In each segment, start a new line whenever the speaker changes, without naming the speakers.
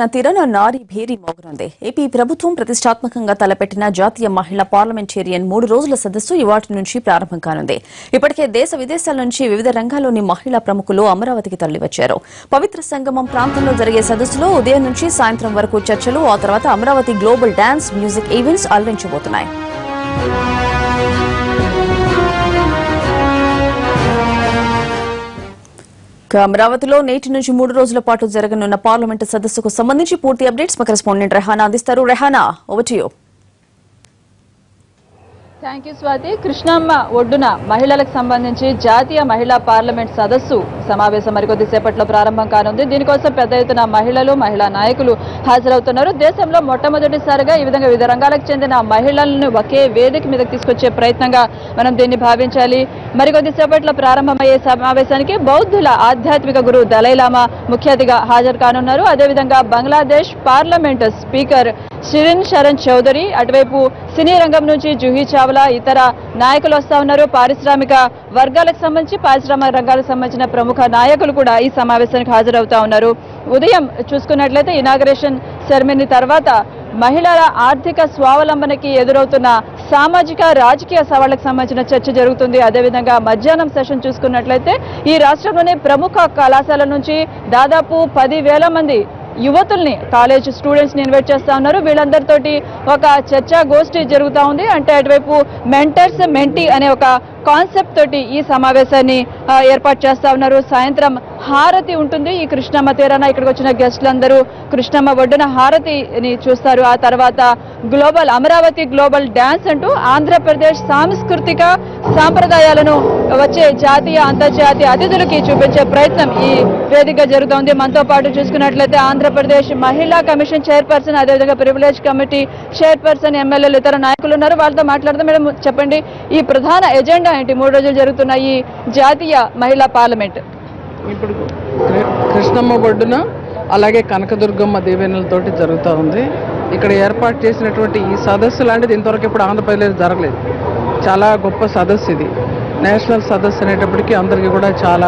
కృష్ణా తీరాన నారీ భేరీ మోగనుంది ఏపీ ప్రభుత్వం ప్రతిష్టాత్మకంగా తలపెట్టిన జాతీయ మహిళా పార్లమెంటేరియన్ మూడు రోజుల సదస్సు ఇవాటి నుంచి ప్రారంభం కానుంది ఇప్పటికే దేశ విదేశాల నుంచి వివిధ రంగాల్లోని మహిళా ప్రముఖులు అమరావతికి తరలివచ్చారు పవిత్ర సంగమం ప్రాంతంలో జరిగే సదస్సులో ఉదయం నుంచి సాయంత్రం వరకు చర్చలు ఆ తర్వాత Amaravati global dance music events అలరించబోతున్నాయి ఇక అమరావతిలో నేటి నుంచి మూడు రోజుల పాటు జరగనున్న పార్లమెంటు సదస్సుకు సంబంధించి పూర్తి అప్డేట్స్ మా కరెస్పాండెంట్ రెహానా అందిస్తారు Rehana over to you
thank you Swathi Krishnamma ఒడ్డున మహిళలకు సంబంధించి జాతీయ మహిళా పార్లమెంట్ సదస్సు సమావేశం మరికొద్ది సేపట్లో ప్రారంభం కానుంది దీనికోసం పెద్ద ఎత్తున మహిళలు మహిళా నాయకులు హాజరవుతున్నారు దేశంలో మొట్టమొదటిసారిగా ఈ విధంగా వివిధ రంగాలకు చెందిన మహిళలను ఒకే వేదిక మీదకి తీసుకొచ్చే ప్రయత్నంగా మనం దీన్ని భావించాలి మరికొద్ది సేపట్లో ప్రారంభమయ్యే సమావేశానికి బౌద్ధుల ఆధ్యాత్మిక గురువు దలైలామా ముఖ్య అతిథిగా హాజరు కానున్నారు అదేవిధంగా బంగ్లాదేశ్ పార్లమెంట్ స్పీకర్ షిరిన్ శరణ్ చౌదరి అటువైపు సినీ రంగం నుంచి జూహీ చావ్లా ఇతర నాయకులు వస్తా ఉన్నారు పారిశ్రామిక వర్గాలకు సంబంధించి పారిశ్రామిక రంగాలకు సంబంధించిన ప్రముఖ నాయకులు కూడా ఈ సమావేశానికి హాజరవుతా ఉన్నారు ఉదయం చూసుకున్నట్లయితే ఇనాగరేషన్ సెరమనీ తర్వాత మహిళల ఆర్థిక స్వావలంబనకి ఎదురవుతున్న సామాజిక రాజకీయ సవాళ్లకు సంబంధించిన చర్చ జరుగుతుంది అదేవిధంగా మధ్యాహ్నం సెషన్ చూసుకున్నట్లయితే ఈ రాష్ట్రంలోని ప్రముఖ కళాశాల నుంచి దాదాపు పది వేల మంది యువతుల్ని కాలేజ్ స్టూడెంట్స్ ని ఇన్వైట్ చేస్తా ఉన్నారు వీళ్ళందరితోటి ఒక చర్చా గోష్ఠి జరుగుతా ఉంది అంటే అటువైపు మెంటర్స్ మెంటీ అనే ఒక కాన్సెప్ట్ తోటి ఈ సమావేశాన్ని ఆ, ఏర్పాటు చేస్తా ఉన్నారు సాయంత్రం హారతి ఉంటుంది ఈ కృష్ణమ్మ తీరాన ఇక్కడికి వచ్చిన గెస్టులందరూ కృష్ణమ్మ ఒడ్డున హారతిని చూస్తారు ఆ తర్వాత గ్లోబల్ అమరావతి గ్లోబల్ డాన్స్ అంటూ ఆంధ్రప్రదేశ్ సాంస్కృతిక సాంప్రదాయాలను వచ్చే జాతీయ అంతర్జాతీయ అతిథులకి చూపించే ప్రయత్నం ఈ వేదిక జరుగుతోంది మనతో పాటు చూసుకున్నట్లయితే ఆంధ్రప్రదేశ్ మహిళా కమిషన్ చైర్పర్సన్ అదేవిధంగా ప్రివిలేజ్ కమిటీ చైర్పర్సన్ ఎమ్మెల్యేలు ఇతర నాయకులు ఉన్నారు వాళ్ళతో మాట్లాడదాం మేడం చెప్పండి ఈ ప్రధాన ఎజెండా ఏంటి మూడు రోజులు జరుగుతున్న ఈ జాతీయ మహిళా పార్లమెంట్
ఇప్పుడు కృ- కృష్ణమ్మ ఒడ్డున అలాగే కనకదుర్గమ్మ దేవేనలతోటి జరుగుతూ ఉంది ఇక్కడ ఏర్పాటు చేసినటువంటి ఈ సదస్సు లాంటిది ఇంతవరకు ఇప్పుడు ఆంధ్రప్రదేశ్ జరగలేదు చాలా గొప్ప సదస్సు ఇది నేషనల్ సదస్సు అనేటప్పటికీ అందరికీ కూడా చాలా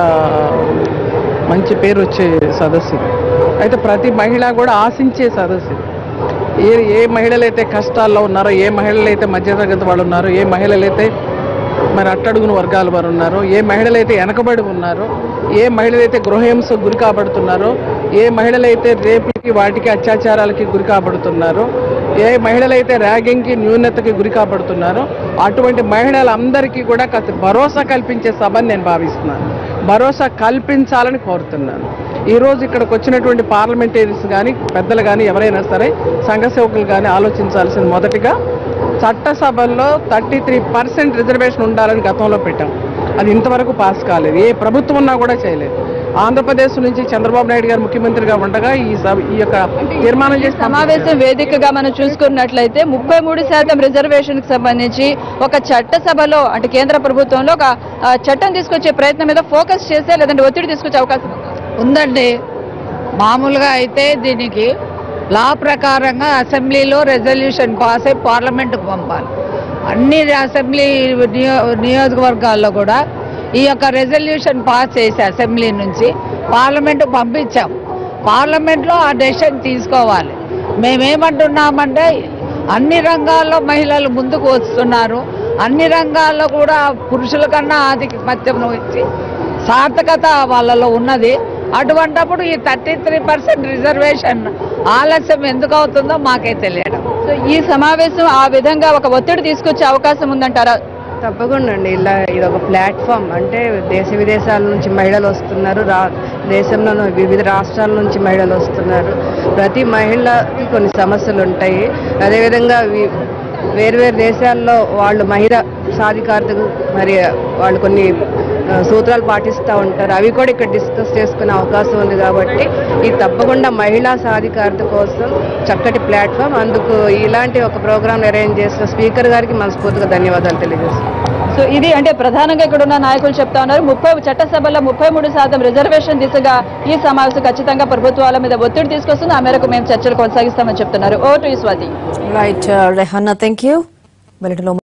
మంచి పేరు వచ్చే సదస్సు ఇది అయితే ప్రతి మహిళ కూడా ఆశించే సదస్సు ఇది ఏ ఏ మహిళలైతే కష్టాల్లో ఉన్నారో ఏ మహిళలైతే మధ్యతరగతి వాళ్ళు ఉన్నారో ఏ మహిళలైతే మరి అట్టడుగున వర్గాల వారు ఉన్నారు ఏ మహిళలైతే వెనకబడి ఉన్నారో ఏ మహిళలైతే గృహహింసకు గురి కాబడుతున్నారో ఏ మహిళలైతే రేపుకి వాటికి అత్యాచారాలకి గురి కాబడుతున్నారో ఏ మహిళలైతే ర్యాగింగ్కి న్యూనతకి గురి కాబడుతున్నారో అటువంటి మహిళలందరికీ కూడా కాస్త భరోసా కల్పించే సభని నేను భావిస్తున్నాను భరోసా కల్పించాలని కోరుతున్నాను ఈ రోజు ఇక్కడికి వచ్చినటువంటి పార్లమెంటరీస్ కానీ పెద్దలు కానీ ఎవరైనా సరే సంఘ సేవకులు కానీ ఆలోచించాల్సింది మొదటిగా చట్టసభల్లో థర్టీ త్రీ పర్సెంట్ రిజర్వేషన్ ఉండాలని గతంలో పెట్టాం అది ఇంతవరకు పాస్ కాలేదు ఏ ప్రభుత్వం ఉన్నా కూడా చేయలేదు ఆంధ్రప్రదేశ్ నుంచి చంద్రబాబు నాయుడు గారు ముఖ్యమంత్రిగా ఉండగా ఈ సభ ఈ యొక్క తీర్మానం చేసి
సమావేశం వేదికగా మనం చూసుకున్నట్లయితే ముప్పై మూడు శాతం రిజర్వేషన్ కి సంబంధించి ఒక చట్టసభలో అంటే కేంద్ర ప్రభుత్వంలో ఒక ఆ, చట్టం తీసుకొచ్చే ప్రయత్నం మీద ఫోకస్ చేస్తే లేదంటే ఒత్తిడి తీసుకొచ్చే అవకాశం ఉందా?
ఉందండి మామూలుగా అయితే దీనికి లా ప్రకారంగా అసెంబ్లీలో రెజల్యూషన్ పాస్ అయి పార్లమెంటుకు పంపాలి అన్ని అసెంబ్లీ నియో నియోజకవర్గాల్లో కూడా ఈ యొక్క రెజల్యూషన్ పాస్ చేసి అసెంబ్లీ నుంచి పార్లమెంటుకు పంపించాం పార్లమెంట్లో ఆ డెసిషన్ తీసుకోవాలి మేమేమంటున్నామంటే అన్ని రంగాల్లో మహిళలు ముందుకు వస్తున్నారు అన్ని రంగాల్లో కూడా పురుషుల కన్నా ఆధిపత్యం ఇచ్చి సార్థకత వాళ్ళలో ఉన్నది అటువంటప్పుడు ఈ థర్టీ త్రీ పర్సెంట్ రిజర్వేషన్ ఆలస్యం ఎందుకు అవుతుందో మాకే తెలియడం
సో ఈ సమావేశం ఆ విధంగా ఒక ఒత్తిడి తీసుకొచ్చే అవకాశం ఉందంటారా
తప్పకుండా అండి ఇలా ఇది ఒక ప్లాట్ఫామ్ అంటే దేశ విదేశాల నుంచి మహిళలు వస్తున్నారు రా దేశంలో వివిధ రాష్ట్రాల నుంచి మహిళలు వస్తున్నారు ప్రతి మహిళకి కొన్ని సమస్యలు ఉంటాయి అదేవిధంగా వి- వేరువేరు దేశాల్లో వాళ్ళు మహిళ సాధికారతకు మరి వాళ్ళు కొన్ని ఆ, సూత్రాలు పాటిస్తూ ఉంటారు అవి కూడా ఇక్కడ డిస్కస్ చేసుకునే అవకాశం ఉంది కాబట్టి ఇది తప్పకుండా మహిళా సాధికారత కోసం చక్కటి ప్లాట్ఫామ్ అందుకు ఇలాంటి ఒక ప్రోగ్రామ్ అరేంజ్ చేసిన స్పీకర్ గారికి మనస్ఫూర్తిగా ధన్యవాదాలు తెలియజేస్తున్నాను
సో ఇది అంటే ప్రధానంగా ఇక్కడ ఉన్న నాయకులు చెప్తా ఉన్నారు ముప్పై చట్టసభలో ముప్పై మూడు శాతం రిజర్వేషన్ దిశగా ఈ సమావేశం ఖచ్చితంగా ప్రభుత్వాల మీద ఒత్తిడి తీసుకొస్తుంది ఆ మేరకు మేము చర్చలు కొనసాగిస్తామని చెప్తున్నారు over to Swathi
right Rehana thank you